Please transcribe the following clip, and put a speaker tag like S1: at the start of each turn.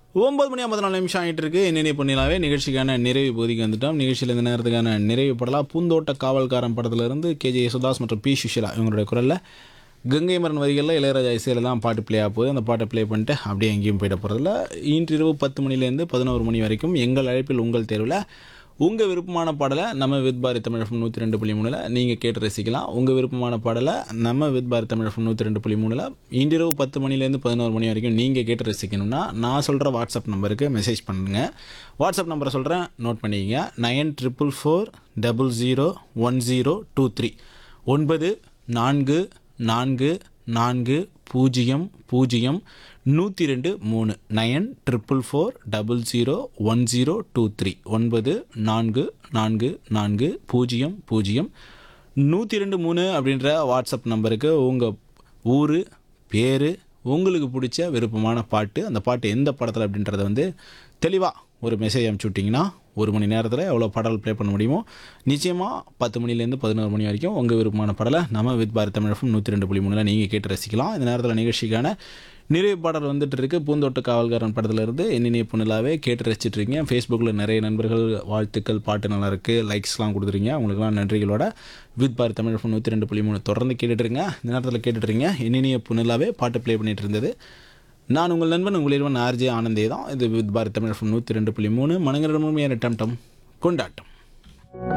S1: ஒன்பது மணி ஐம்பத்தி நாலு நிமிஷம் ஆகிட்டு இருக்கு என்னென்ன பண்ணிடலாவே நிகழ்ச்சிக்கான நிறைவு பகுதிக்கு வந்துட்டோம் நிகழ்ச்சியில் இந்த நேரத்துக்கான நிறைவு படலாம் பூந்தோட்ட காவல்காரன் படத்துலேருந்து கேஜே யேசுதாஸ் மற்றும் பி சுஷிலா இவங்களுடைய குரலில் கங்கை மரன் வரிகளில் இளையராஜா இசையில் தான் பாட்டு ப்ளே ஆக போகுது அந்த பாட்டை ப்ளே பண்ணிட்டு அப்படியே எங்கேயும் போயிட போகிறதில்ல இன்றிரவு பத்து மணிலேருந்து பதினோரு மணி வரைக்கும் எங்கள் அழைப்பில் உங்கள் தேர்வில் உங்கள் விருப்பமான பாடலை நம்ம வித் பாரதி தமிழ் எஃப்எம் நூற்றி ரெண்டு புள்ளி மூணில் நீங்கள் கேட்டு ரசிக்கலாம் உங்கள் விருப்பமான பாடலை நம்ம வித் பாரதி தமிழ் எஃப்எம் நூற்றி ரெண்டு புள்ளி மூணில் இன்றிரவு பத்து மணிலேருந்து பதினோரு மணி வரைக்கும் நீங்கள் கேட்டு ரசிக்கணும்னா நான் சொல்கிற வாட்ஸ்அப் நம்பருக்கு மெசேஜ் பண்ணுங்க வாட்ஸ்அப் நம்பரை சொல்கிறேன் நோட் பண்ணிக்கங்க nine triple four double zero one zero two three ஒன்பது நான்கு நான்கு நான்கு பூஜ்ஜியம் பூஜ்ஜியம் நூற்றி ரெண்டு மூணு nine triple four double zero one zero two three ஒன்பது நான்கு நான்கு நான்கு பூஜ்ஜியம் பூஜ்ஜியம் நூற்றி ரெண்டு மூணு அப்படின்ற வாட்ஸ்அப் நம்பருக்கு உங்கள் ஊர் பேர் உங்களுக்கு பிடிச்ச விருப்பமான பாட்டு அந்த பாட்டு எந்த படத்தில் அப்படின்றத வந்து தெளிவாக ஒரு மெசேஜ் அனுப்பிச்சி விட்டிங்கன்னா ஒரு மணி நேரத்தில் எவ்வளோ பாடல் ப்ளே பண்ண முடியுமோ நிச்சயமாக பத்து மணிலேருந்து பதினோரு மணி வரைக்கும் உங்கள் விருப்பமான பாடலை நம்ம வித் பாரத் தமிழகம் நூற்றி ரெண்டு புள்ளி மூணில் நீங்கள் கேட்டு ரசிக்கலாம் இந்த நேரத்தில் நிகழ்ச்சிக்கான நிறைவு பாடல் வந்துட்டு இருக்கு பூந்தோட்ட காவல்காரன் படத்துல இருந்து என்னென்ன பொண்ணுலாவே கேட்டு ரசிச்சிட்டு இருக்கீங்க ஃபேஸ்புக்கில் நிறைய நண்பர்கள் வாழ்த்துக்கள் பாட்டு நல்லா இருக்கு லைக்ஸ்லாம் கொடுத்துருங்க அவங்களுக்குலாம் நன்றிகளோட வித் பாரத் தமிழ் ஃபோன் நூற்றி ரெண்டு புள்ளி மூணு தொடர்ந்து கேட்டுட்டு இருங்க இந்த நேரத்தில் கேட்டுட்டு இருங்க என்னென்ன பொண்ணுலாவே பாட்டு ப்ளே பண்ணிட்டு இருந்தது நான் உங்கள் நண்பன் உங்கள் இறைவன் ஆர்ஜே ஆனந்தே தான் இது வித் பாரத் தமிழ் ஃபோன் நூற்றி ரெண்டு புள்ளி மூணு மனங்களிடமும் ஏன் டம் டம் கொண்டாட்டம்